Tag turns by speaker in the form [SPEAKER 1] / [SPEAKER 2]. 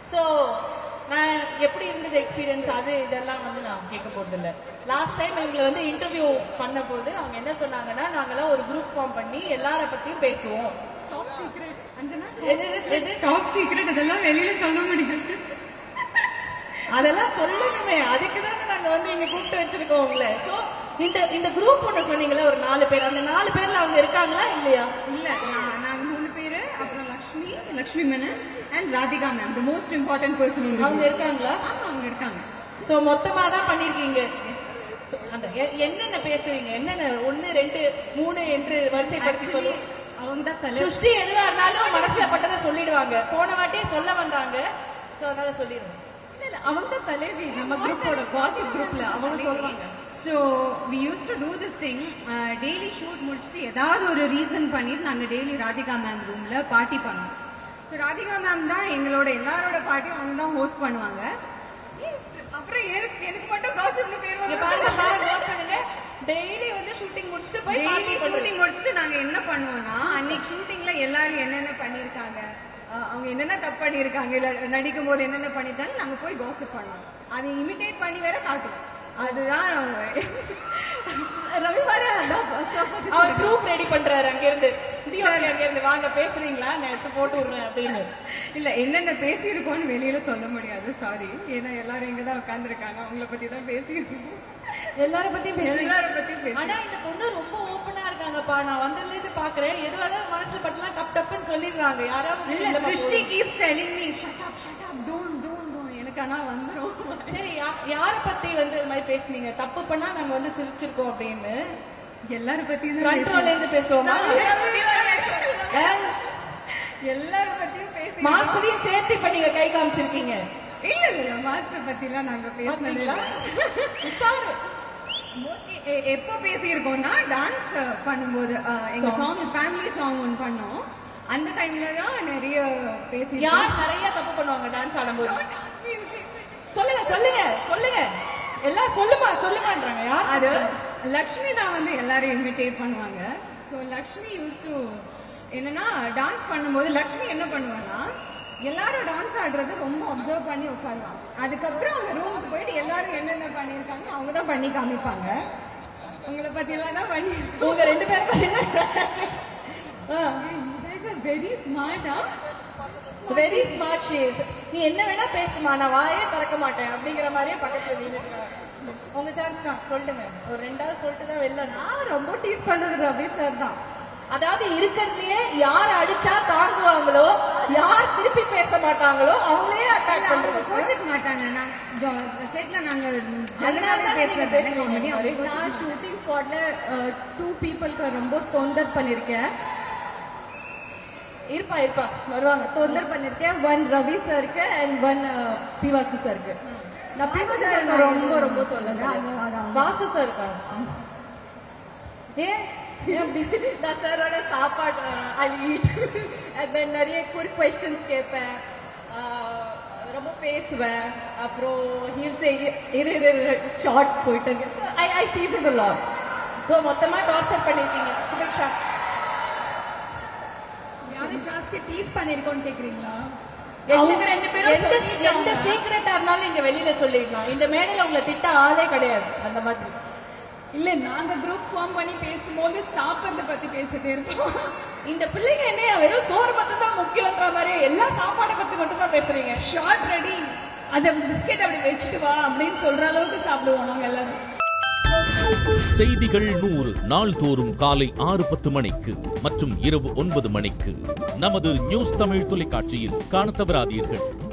[SPEAKER 1] So நான் எப்படி இருந்தது எக்ஸ்பீரியன்ஸ் அது இதெல்லாம் வந்து நான் கேட்க போறது இல்ல லாஸ்ட் டைம் இவங்களை வந்து இன்டர்வியூ பண்ண போது அவங்க என்ன சொன்னாங்கன்னா நாங்கெல்லாம் ஒரு குரூப் ஃபார்ம் பண்ணி எல்லார பத்தியும் பேசுவோம்
[SPEAKER 2] டாப் சீக்ரெட் அஞ்சனா
[SPEAKER 1] எது எது
[SPEAKER 2] டாப் சீக்ரெட் அதெல்லாம் வெளியில சொல்ல முடியாது
[SPEAKER 1] அதெல்லாம் சொல்லணுமே அதுக்கு தானே நாங்க வந்து இங்க கூப்பிட்டு வச்சிருக்கோம் உங்களை சோ இந்த இந்த குரூப் ஒண்ணு சொன்னீங்களே ஒரு நாலு பேர் அந்த நாலு பேர்ல அவங்க இருக்காங்களா இல்லையா
[SPEAKER 2] இல்ல நான் நாங்க மூணு பேரு அப்புறம் Lakshmi Lakshmi Menon and Radhika ma'am the most important person இந்த
[SPEAKER 1] அவங்க இருக்காங்களா
[SPEAKER 2] ஆமா அவங்க இருக்காங்க
[SPEAKER 1] சோ மொத்தமா தான் பண்ணிருக்கீங்க So, அந்த எ- என்னென்ன பேசுவீங்க என்னென்ன ஒன்னு ரெண்டு மூணு என்று வரிசைப்படுத்தி சொல்லுவோம்
[SPEAKER 2] அவங்க தான் தலை
[SPEAKER 1] சுஷ்டி எதுவா இருந்தாலும் மனசுல பட்டதை சொல்லிடுவாங்க போன வாட்டியே சொல்ல வந்தாங்க சோ அதனால சொல்லிடுவோம்
[SPEAKER 2] இல்ல இல்ல அவங்க தான் தலைவி நம்ம குரூப்போட காசிப் குரூப்ல அவங்க சொல்றாங்க so we use to do this thing daily shoot முடிச்சுட்டு ஏதாவது ஒரு ரீசன் பண்ணிட்டு நாங்க டெய்லி ராதிகா மேம் ரூம்ல பார்ட்டி பண்ணுவோம் ஸோ ராதிகா மேம் தான் எங்களோட எல்லாரோட பார்ட்டியும் அவங்க தான் ஹோஸ்ட் பண்ணுவாங்க அப்புறம் எனக்கு எனக்கு மட்டும் காசிப்னு பேர்
[SPEAKER 1] இங்க
[SPEAKER 2] வந்து
[SPEAKER 1] பாருங்க பாருங்க note பண்ணுங்க டெய்லி வந்து ஷூட்டிங் முடிச்சுட்டு போய்
[SPEAKER 2] டெய்லி
[SPEAKER 1] பார்ட்டி பண்ணுவீங்க
[SPEAKER 2] ஷூட்டிங் முடிச்சுட்டு நாங்க என்ன பண்ணுவோம்னா அன்னைக்கு ஷூட்டிங்ல எல்லாரும் என்னென்ன பண்ணிருக்காங்க அஹ் அவங்க என்னென்ன தப்பு பண்ணிருக்காங்க இல்ல நடிக்கும் போது என்னென்ன பண்ணிருக்காங்க நாங்க போய் கோசப் பண்ணுவோம் அதை இமிடேட் பண்ணி வேற காட்டுவோம் அதுதான் ரவிவார
[SPEAKER 1] அவர் ப்ரூஃப் ரெடி பண்றாரு அங்க இருந்து டிஓபி அங்க இருந்து வாங்க பேசுறீங்களா நான் எடுத்து போட்டு விடுறேன் அப்படின்னு
[SPEAKER 2] இல்ல என்னென்ன பேசியிருக்கோம்னு வெளியில சொல்ல முடியாது சாரி ஏன்னா எல்லாரும் இங்க தான் உட்காந்துருக்காங்க அவங்கள பத்தி தான் பேசியிருக்கோம்
[SPEAKER 1] எல்லாரும் பத்தியும் பேசுறீங்க
[SPEAKER 2] எல்லாரும் பத்தியும் பேசி
[SPEAKER 1] ஆனா இந்த பொண்ணு ரொம்ப ஓப்பனா இருக்காங்கப்பா நான் வந்ததுல இருந்து பாக்குறேன் எதுவாக மனசு பட்டலாம் டப் டப்புன்னு சொல்லிடுறாங்க யாராவது
[SPEAKER 2] இல்ல
[SPEAKER 1] இல்ல
[SPEAKER 2] Srishti keeps telling me shut up shut up don't don't don't எனக்கு ஆனா வந்துரும்
[SPEAKER 1] சரி யா- யார பத்தி வந்து இது மாதிரி பேசுனீங்க தப்பு பண்ணா நாங்க வந்து சிரிச்சிருக்கோம் அப்படின்னு
[SPEAKER 2] எல்லாரும் பத்தி
[SPEAKER 1] ஃப்ரண்ட் ரோல இருந்து பேசுவோமா ஏன்?
[SPEAKER 2] எல்லாரும் பத்தியும் பேசி
[SPEAKER 1] மாஸ்டரையும் சேர்த்து இப்ப நீங்க கை காமிச்சிருக்கீங்க
[SPEAKER 2] இல்ல இல்ல மாஸ்டர் பத்தி எல்லாம் நாங்க பேசினது இல்ல
[SPEAKER 1] உஷாரு
[SPEAKER 2] Mostly எ- எப்போ பேசியிருக்கோம்னா டான்ஸ் பண்ணும்போது அஹ், எங்க சாங் ஃபேமிலி சாங் ஒன்று பண்ணோம் அந்த டைம்ல தான் நிறைய பேசி
[SPEAKER 1] யார் நிறைய தப்பு பண்ணுவாங்க டான்ஸ் ஆடும்போது சொல்லுங்க சொல்லுங்க சொல்லுங்க எல்லாம் சொல்லுமா சொல்லுமான்றாங்க யார்
[SPEAKER 2] அது லக்ஷ்மி தான் வந்து எல்லாரும் இமிட்டேட் பண்ணுவாங்க ஸோ லக்ஷ்மி யூஸ் டு என்னன்னா டான்ஸ் பண்ணும்போது லக்ஷ்மி என்ன பண்ணுவாங்கன்னா எல்லாரும் டான்ஸ் ஆடுறது ரொம்ப அப்சர்வ் பண்ணி உட்காருவாங்க அதுக்கப்புறம் அவங்க ரூமுக்கு போயிட்டு எல்லாரும் என்னென்ன பண்ணியிருக்காங்க அவங்க தான் பண்ணி காமிப்பாங்க உங்களை பத்தி எல்லாம் தான் பண்ணி
[SPEAKER 1] உங்க ரெண்டு பேரும்
[SPEAKER 2] வெரி ஸ்மார்ட்டா
[SPEAKER 1] வெரி ஸ்மார்ட் ஷீஸ் நீ என்ன வேணா பேசுமா நான் வாயே திறக்க மாட்டேன் அப்படிங்கிற மாதிரியே பக்கத்துல நின்னுட்டு உங்க சான்ஸ் தான் சொல்லுங்க ஒரு ரெண்டாவது சொல்லிட்டு தான் வெளில நான்
[SPEAKER 2] நான் ரொம்ப டீஸ் பண்றது ரவி சார் தான்
[SPEAKER 1] அதாவது இருக்கிறதுலயே யார் அடிச்சா தாங்குவாங்களோ யார் திருப்பி பேச மாட்டாங்களோ அவங்களே அட்டாக்
[SPEAKER 2] அவங்க
[SPEAKER 1] பண்றது
[SPEAKER 2] கோச்சிக்க மாட்டாங்க நாங்க செட்ல நாங்க
[SPEAKER 1] அதனால
[SPEAKER 2] ஜெனரலாவே
[SPEAKER 1] தான் நீங்க
[SPEAKER 2] பேசுறது
[SPEAKER 1] பேசுறீங்க.
[SPEAKER 2] காமெடி அவங்க
[SPEAKER 3] நான் ஷூட்டிங் ஸ்பாட்ல டூ பீப்புளுக்கு ரொம்ப தொந்தர் பண்ணிருக்கேன்
[SPEAKER 1] இருப்பா இருப்பா வருவாங்க
[SPEAKER 3] தொந்தர் பண்ணிருக்கேன் ஒன் ரவி சருக்கு அண்ட் ஒன் பிவாசு சருக்கு நான்
[SPEAKER 2] வாசு
[SPEAKER 3] பிவாசு
[SPEAKER 2] sir
[SPEAKER 3] சருக்கு
[SPEAKER 2] நான்
[SPEAKER 3] ரொம்ப
[SPEAKER 2] எதுவும்
[SPEAKER 3] ரொம்ப சொல்லுங்க
[SPEAKER 2] அது- அது அவங்க-
[SPEAKER 1] வாசு சார் இருக்கா ஏன் ஏன் அப்படி
[SPEAKER 3] நான் சாரோட சாப்பாடு அழிட்டு அண்ட் தென் நிறைய குட் கொஸ்டின்ஸ் கேட்பேன் அஹ், ரொம்ப பேசுவேன் அப்புறம் ஹீல் சே இரு இரு ஷார்ட் போயிட்டு I I tease it lot
[SPEAKER 1] so மொத்தமா டார்ச்சர் பண்ணிருக்கீங்க சுபிக்ஷா
[SPEAKER 4] யாரு ஜாஸ்தி டீஸ் பண்ணிருக்கோன்னு கேக்குறீங்களா
[SPEAKER 1] எந்த-
[SPEAKER 4] அவங்க ரெண்டு பேரும்
[SPEAKER 1] எந்த
[SPEAKER 4] சொல்லிட்டாங்க.
[SPEAKER 1] எந்த சீக்கிரட்டா இருந்தாலும் இங்க வெளியில சொல்லிடலாம் இந்த மேடையில உங்களை திட்ட ஆளே கிடையாது அந்த மாதிரி
[SPEAKER 4] இல்ல நாங்க குரூப் ஃபார்ம் பண்ணி பேசும்போது சாப்பிடறத பத்தி பேசிட்டே இருப்போம்
[SPEAKER 1] இந்த பிள்ளைங்க என்ன வெறும் சோறு மட்டும் தான் முக்கியன்ற மாதிரி எல்லா சாப்பாடை பத்தி மட்டும் தான் பேசுறீங்க
[SPEAKER 4] ஷார்ட் ரெடி அத பிஸ்கெட் அப்படி வச்சுட்டு வா அப்படின்னு சொல்ற அளவுக்கு சாப்பிடுவோம் நாங்க எல்லாரும்
[SPEAKER 5] செய்திகள் நூறு நாள்தோறும் காலை ஆறு பத்து மணிக்கு மற்றும் இரவு ஒன்பது மணிக்கு நமது நியூஸ் தமிழ் தொலைக்காட்சியில் காணத் தவறாதீர்கள்